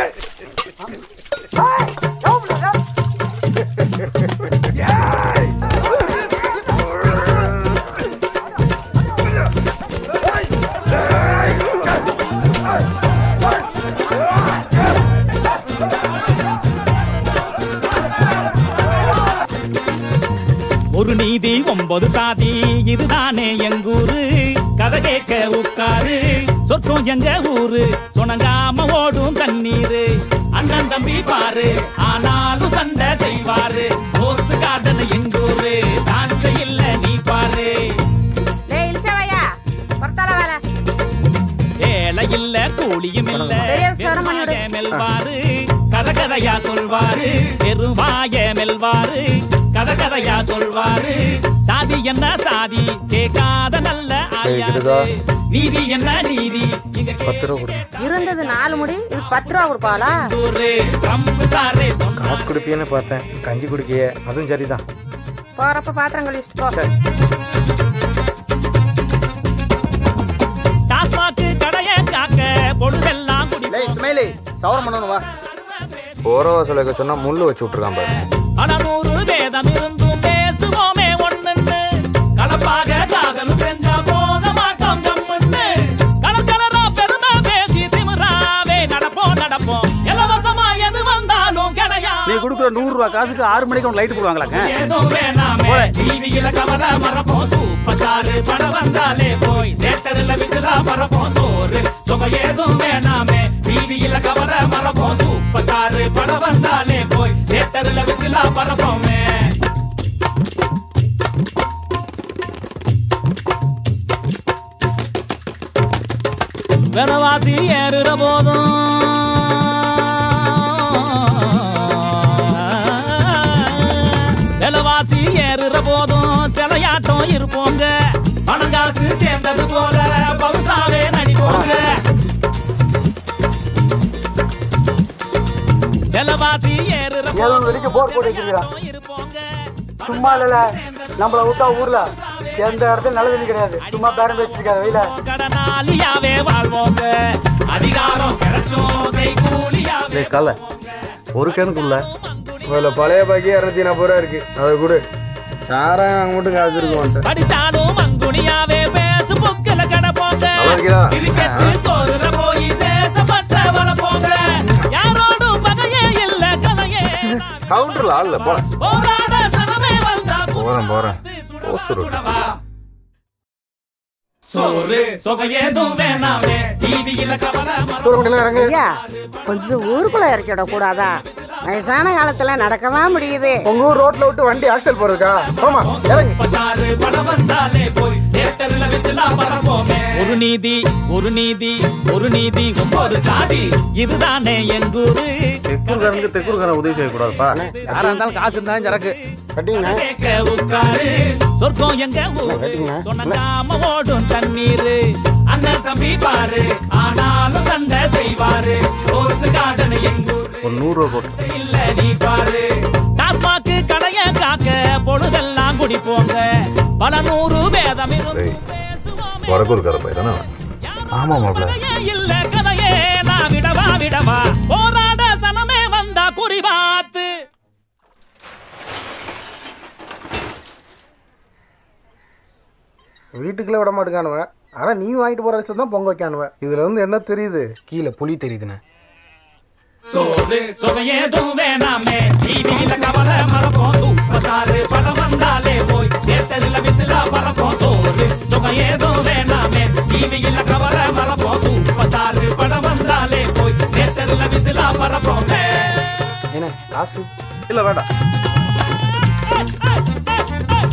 ஒரு நீதி ஒன்பது சாதி இதுதானே எங்கூரு கதை கேட்க உட்காரு சொர்க்கம் எங்க ஊரு சொனங்காம ஓடும் தண்ணீரு அண்ணன் தம்பி பாரு ஆனாலும் சண்டை செய்வாரு ரோஸ் காதல் எங்கூரு சான்ஸ் இல்ல நீ பாரு டேய் இழுச்சவையா பொறுத்தால வேலை வேலை இல்ல கூலியும் இல்ல பெரிய விசாரம் பண்ணி விடு. வெறுவாய மெல்வாரு கதை கதையா சொல்வாரு பெருவாய மெல்வாரு கதை கதையா சொல்வாரு சாதி என்ன சாதி கேட்காத நல்ல ஆயாரு நீதி என்ன நீதி இங்க பத்து ரூபா கொடுங்க இருந்தது நாலு முடி இது பத்து ரூபா கொடுப்பாளா கேட்டூரு ரம்பு சாரே சொன்னா காசு கொடுப்பியன்னு பார்த்தேன் கஞ்சி குடிக்கையே அதுவும் சரிதான் போறப்ப பாத்திரம் கழிச்சிட்டு போ சரி டாஸ்மாக்கு கடைய காக்க பொழுதெல்லாம் குடி லேய் சுமைலி சவரம் பண்ணணும் வா போறவ சொல்லிக்க சொன்னா முள்ளு வச்சு விட்டுருக்கான் பாரு பல நூறு வேதம் இருந்தும் பேசுவோமே ஒண்ணுன்னு கலப்பாக காதல் செஞ்சா போக மாட்டோம் கம்முன்னு கலர் கலரா பெருமை பேசி திமிராவே நடப்போம் நடப்போம் இலவசமா எது வந்தாலும் கிடையாது நீ கொடுக்குற நூறு ரூபா காசுக்கு ஆறு மணிக்கு அவங்க லைட் போடுவாங்களாங்க ஏதோ வேணாமே டிவியில கவலை மறப்போம் சூப்பர் ஸ்டார் படம் வந்தாலே போய் தேட்டர்ல விசிலா மறப்போம் சோறு சுக ஏதும் வேணாமே டிவியில கவலை மறப்போம் சூப்பர் ஸ்டார் படம் வந்தாலே போய் தேட்டர்ல விசிலா மறப்போமே விலவாசி ஏறுற போதும் விலவாசி ஏறுற போதும் சிலையாட்டம் இருப்போங்க பணங்காசு சேர்ந்தது போல பவுசாவே நடிப்போங்க விலவாசி ஏறுற ஏழு வெடிக்க போர் போட்டு வச்சிருக்கிறான். போதும் இருப்போங்க சும்மா இல்லல நம்மள விட்டா ஊர்ல எந்த இடத்துல நல்லது கிடையாது சும்மா பேரம் பேசிருக்காரு வெயில கடனாளியாவே வாழ்வோங்க அதிகாரம் கிடைச்சோம் கை கூலியாவே டேய் கல்ல ஒரு கிணத்துக்குள்ள அதில் பழைய பாக்கி இரநூத்தி நாற்பது ரூபா இருக்கு அதை கொடு சாராயம் அங்கே மட்டும் காசு இருக்கு படிச்சாலும் மங்குனியாவே பேசு பொக்கில கடப்போங்க நல்லா இருக்கீங்களா? கிரிக்கெட் ஸ்கோர்ல போய் தேசப்பட்ட வளப்போங்க யாரோடும் பகையே இல்ல கதையே கவுண்டரில் ஆள் போல போராட சனமே வந்தா போகிறேன் போகிறேன் போஸ்டர் சுடவா. சோறு சொகை ஏதும் வேணாமே டிவியில கவலை மறப்போம். இறங்கு ஐயா கொஞ்சம் ஊருக்குள்ள இறக்கி விட கூடாதா வயசான காலத்துல நடக்கவா முடியுது உங்க ஊர் ரோட்ல விட்டு வண்டி ஆக்சல் போறதுக்கா போமா இறங்கு பட்டாரு படம் வந்தாலே போய் தியேட்டர்ல விசிலா பறப்போமே ஒரு நீதி ஒரு நீதி ஒரு நீதி ஒன்பது சாதி இதுதானே எங்கூரு தெக்கூர்காரனுக்கு தெக்கூர்காரன் உதவி செய்யக்கூடாதுப்பா யாரா இருந்தாலும் காசு இருந்தாலும் சரக்கு கட்டிங்கண்ணே கேட்க உட்காரு சொர்க்கம் எங்க ஊரு சொன்னாம ஓடும் தண்ணீரு அண்ணன் தம்பி பாரு ஆனாலும் சண்டை செய்வாரு ரோஸ் கார்டன் எங்கூரு ஒரு நூறுரூவா போட்டு இல்ல நீ பாரு டாஸ்மாக்கு கடைய காக்க பொழுதெல்லாம் குடிப்போங்க பல நூறு வேதம் இருந்து பேசுவோமே. வடக்கூர்கார பையன் தானே ஆமா மாப்ள கதையே இல்ல கதையே நான் விடவா விடவா போராட சனமே வந்தா குறிபாத்து வீட்டுக்குள்ளே விட மாட்டேங்கானுவன் ஆனால் நீ வாங்கிட்டு போகிற விஷயம் தான் பொங்க வைக்கானுவன் இதுல இருந்து என்ன தெரியுது கீழே புலி தெரியுதுண்ணே சோறு சுவையேதும் வேணாமே டிவியில கவலை மறப்போம் சூப்பர் ஸ்டார் படம் வந்தாலே போய் தேட்டரில் விசிலா பறப்போம் சோறு சுவையேதும் வேணாமே டிவியில கவலை மறப்போம் சூப்பர் ஸ்டார் படம் வந்தாலே போய் தேட்டரில் விசிலா பறப்போமே என்ன காசு இல்ல வேண்டாம்